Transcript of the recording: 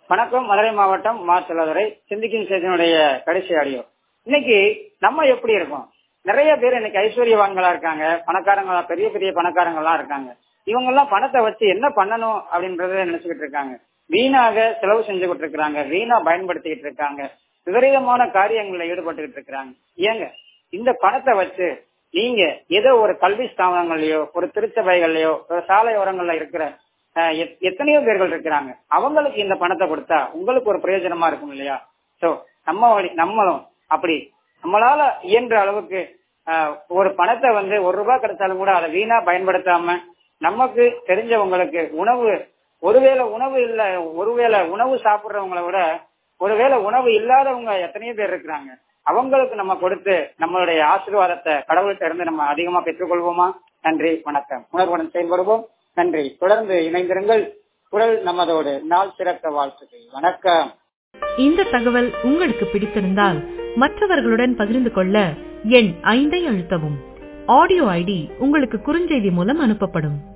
வணக்கம் மதுரை மாவட்டம் மா செல்லதுரை சிந்திக்கும் சேதனுடைய கடைசி ஆடியோ இன்னைக்கு நம்ம எப்படி இருக்கோம் நிறைய பேர் இன்னைக்கு ஐஸ்வர்யவான்களா இருக்காங்க பணக்காரங்களா பெரிய பெரிய பணக்காரங்களா இருக்காங்க இவங்க எல்லாம் பணத்தை வச்சு என்ன பண்ணணும் அப்படின்றத நினைச்சுக்கிட்டு இருக்காங்க வீணாக செலவு செஞ்சுக்கிட்டு இருக்காங்க வீணா பயன்படுத்திக்கிட்டு இருக்காங்க விபரீதமான காரியங்களில் ஈடுபட்டுக்கிட்டு இருக்கிறாங்க ஏங்க இந்த பணத்தை வச்சு நீங்க ஏதோ ஒரு கல்வி ஸ்தாபனங்கள்லயோ ஒரு திருச்சபைகள்லயோ ஒரு சாலை ஓரங்கள்ல இருக்கிற அஹ், எத்- எத்தனையோ பேர்கள் இருக்கிறாங்க அவங்களுக்கு இந்த பணத்தை கொடுத்தா உங்களுக்கு ஒரு பிரயோஜனமா இருக்கும் இல்லையா சோ நம்ம வழி- நம்மளும் அப்படி நம்மளால இயன்ற அளவுக்கு அஹ், ஒரு பணத்தை வந்து ஒரு ரூபாய் கிடைச்சாலும் கூட அதை வீணா பயன்படுத்தாம நமக்கு தெரிஞ்சவங்களுக்கு உணவு ஒருவேளை உணவு இல்ல ஒருவேளை உணவு சாப்பிடுறவங்கள விட ஒருவேளை உணவு இல்லாதவங்க எத்தனையோ பேர் இருக்கிறாங்க அவங்களுக்கு நம்ம கொடுத்து நம்மளுடைய ஆசீர்வாதத்தை கடவுள்கிட்ட இருந்து நம்ம அதிகமா பெற்றுக்கொள்வோமா நன்றி வணக்கம் உணர்வுடன் செயல்படுவோம் நன்றி தொடர்ந்து இணைந்திருங்கள் குரல் நமதோடு நாள் சிறக்க வாழ்த்துக்கள் வணக்கம் இந்த தகவல் உங்களுக்கு பிடித்திருந்தால் மற்றவர்களுடன் பகிர்ந்து கொள்ள எண் ஐந்தை அழுத்தவும் ஆடியோ ஐடி உங்களுக்கு குறுஞ்செய்தி மூலம் அனுப்பப்படும்